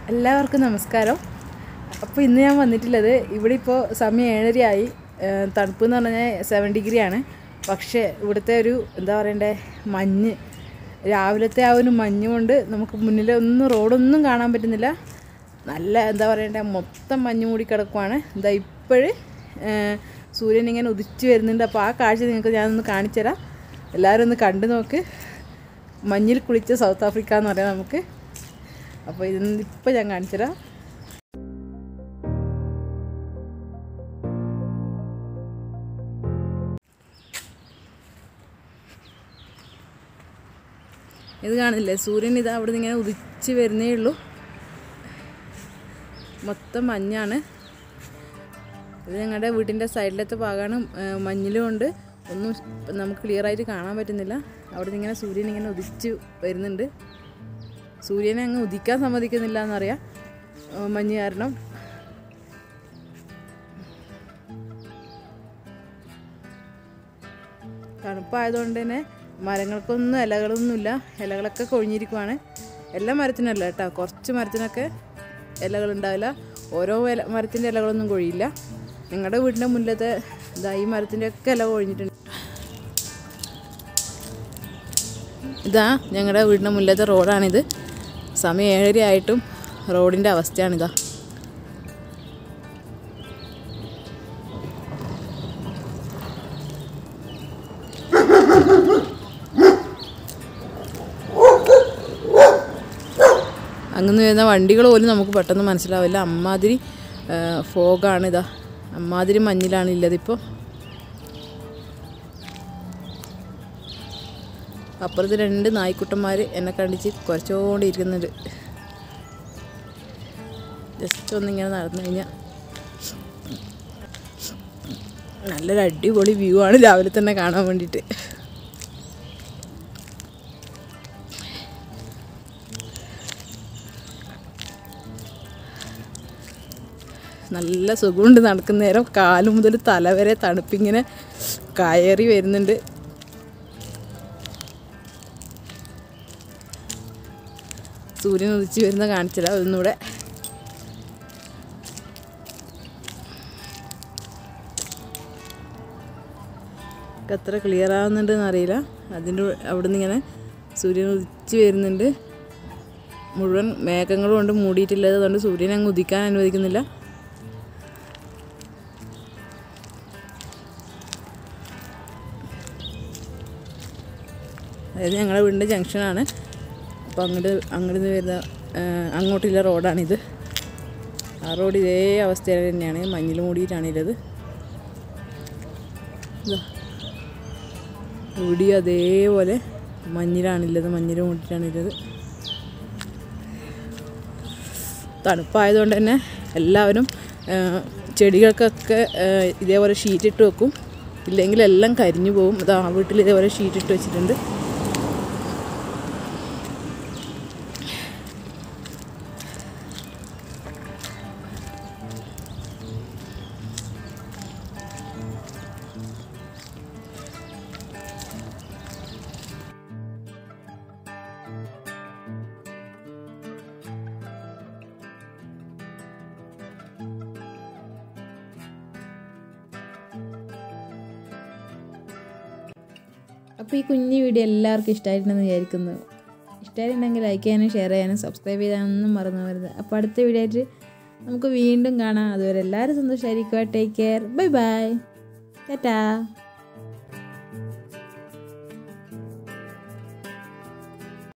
എല്ലാവർക്കും നമസ്കാരം അപ്പോൾ ഇന്ന് ഞാൻ വന്നിട്ടുള്ളത് ഇവിടെ ഇപ്പോൾ സമയം ഏഴരയായി ഏഹ് തണുപ്പ് എന്ന് പറഞ്ഞാൽ സെവൻ ഡിഗ്രി ആണ് പക്ഷേ ഇവിടുത്തെ ഒരു എന്താ പറയണ്ടേ മഞ്ഞ് രാവിലത്തെ ആ ഒരു മഞ്ഞ് കൊണ്ട് നമുക്ക് മുന്നിൽ ഒന്നും റോഡൊന്നും കാണാൻ പറ്റുന്നില്ല നല്ല എന്താ പറയണ്ടേ മൊത്തം മഞ്ഞ് മൂടി കിടക്കുവാണ് എന്താ ഇപ്പോഴ് സൂര്യൻ ഇങ്ങനെ ഉദിച്ചു വരുന്നുണ്ട് അപ്പോൾ ആ കാഴ്ച നിങ്ങൾക്ക് ഞാനൊന്ന് കാണിച്ചു തരാം എല്ലാവരും ഒന്ന് കണ്ടു നോക്ക് മഞ്ഞിൽ കുളിച്ച സൗത്ത് ആഫ്രിക്ക എന്ന് പറയാം നമുക്ക് അപ്പോൾ ഇതൊന്ന് ഇപ്പം ഞാൻ കാണിച്ചുതരാം ഇത് കാണില്ലേ സൂര്യൻ ഇത് അവിടെ നിന്ന് ഇങ്ങനെ ഉദിച്ച് വരുന്നേ ഉള്ളൂ മൊത്തം മഞ്ഞാണ് ഇത് ഞങ്ങളുടെ വീട്ടിൻ്റെ സൈഡിലത്തെ ഭാഗമാണ് മഞ്ഞിലും കൊണ്ട് ഒന്നും നമുക്ക് ക്ലിയർ ആയിട്ട് കാണാൻ പറ്റുന്നില്ല അവിടെ നിന്ന് ഇങ്ങനെ സൂര്യൻ ഇങ്ങനെ ഉദിച്ച് വരുന്നുണ്ട് സൂര്യനെ അങ്ങ് ഉദിക്കാൻ സമ്മതിക്കുന്നില്ല എന്നറിയാം ആ, മഞ്ഞ് കാരണം തണുപ്പായതുകൊണ്ട് തന്നെ മരങ്ങൾക്കൊന്നും ഇലകളൊന്നുമില്ല ഇലകളൊക്കെ കൊഴിഞ്ഞിരിക്കുവാണ് എല്ലാ മരത്തിനല്ല കേട്ടോ കുറച്ച് മരത്തിനൊക്കെ ഇലകളുണ്ടാവില്ല ഓരോ ഇല മരത്തിൻ്റെ ഇലകളൊന്നും കൊഴിയില്ല ഞങ്ങളുടെ വീടിൻ്റെ മുന്നിലത്തെ ഇതാ ഈ മരത്തിൻ്റെ ഒക്കെ ഇല കൊഴിഞ്ഞിട്ടുണ്ട് ഇതാ ഞങ്ങളുടെ വീടിൻ്റെ മുന്നിലത്തെ റോഡാണിത് സമയം ഏഴര ആയിട്ടും റോഡിൻ്റെ അവസ്ഥയാണിതാ അങ്ങനെ വരുന്ന വണ്ടികൾ പോലും നമുക്ക് പെട്ടെന്ന് മനസ്സിലാവില്ല അമ്മാതിരി ഫോഗാണ് ഇതാ അമ്മാതിരി മഞ്ഞിലാണ് ഇല്ലതിപ്പോൾ അപ്പുറത്ത് രണ്ട് നായ്ക്കുട്ടന്മാർ എന്നെ കണ്ടിച്ച് കുറച്ചുകൊണ്ടിരിക്കുന്നുണ്ട് ജസ്റ്റ് ഒന്നിങ്ങനെ നടന്നു കഴിഞ്ഞാൽ നല്ലൊരു അടിപൊളി വ്യൂ ആണ് രാവിലെ തന്നെ കാണാൻ വേണ്ടിയിട്ട് നല്ല സുഖമുണ്ട് നടക്കുന്ന നേരം കാല് മുതൽ തല വരെ തണുപ്പിങ്ങനെ കയറി വരുന്നുണ്ട് സൂര്യൻ ഉദിച്ച് വരുന്ന കാണിച്ചില്ല ഒന്നുകൂടെ എത്ര ക്ലിയർ ആവുന്നുണ്ടെന്ന് അറിയില്ല അതിൻ്റെ അവിടെ നിന്ന് ഇങ്ങനെ സൂര്യൻ ഉദിച്ച് വരുന്നുണ്ട് മുഴുവൻ മേഘങ്ങളും കൊണ്ട് മൂടിയിട്ടില്ലത് അതുകൊണ്ട് സൂര്യനെ അങ്ങ് ഉദിക്കാൻ അനുവദിക്കുന്നില്ല അതായത് ഞങ്ങളുടെ വീടിൻ്റെ ജംഗ്ഷനാണ് അപ്പോൾ അങ്ങോട്ട് അങ്ങോട്ട് നിന്ന് വരുന്ന ആ, അങ്ങോട്ടുള്ള റോഡാണിത് ആ റോഡ് ഇതേ അവസ്ഥയിൽ തന്നെയാണ് മഞ്ഞിൽ മൂടിയിട്ടാണില്ലത് ഇതാ ഇവിടെയും അതേപോലെ മഞ്ഞിലാണുള്ളത് മഞ്ഞിൽ മൂടിയിട്ടാണുള്ളത് തണുപ്പായതുകൊണ്ട് തന്നെ എല്ലാവരും ആ, ചെടികൾക്കൊക്കെ ആ, ഇതേപോലെ ഷീറ്റ് ഇട്ട് വെക്കും ഇല്ലെങ്കിൽ എല്ലാം കരിഞ്ഞു പോകും ഇതാ വീട്ടിൽ ഇതേപോലെ ഷീറ്റ് ഇട്ട് വെച്ചിട്ടുണ്ട് അപ്പോൾ ഈ കുഞ്ഞു വീഡിയോ എല്ലാവർക്കും ഇഷ്ടമായിട്ടുണ്ടെന്ന് വിചാരിക്കുന്നു ഇഷ്ടമായിട്ടുണ്ടെങ്കിൽ ലൈക്ക് ചെയ്യാനും ഷെയർ ചെയ്യാനും സബ്സ്ക്രൈബ് ചെയ്യാനൊന്നും മറന്നു പോകരുത് അപ്പോൾ അടുത്ത വീഡിയോ ആയിട്ട് നമുക്ക് വീണ്ടും കാണാം അതുവരെ എല്ലാവരും സന്തോഷമായിരിക്കുക take care bye bye Tata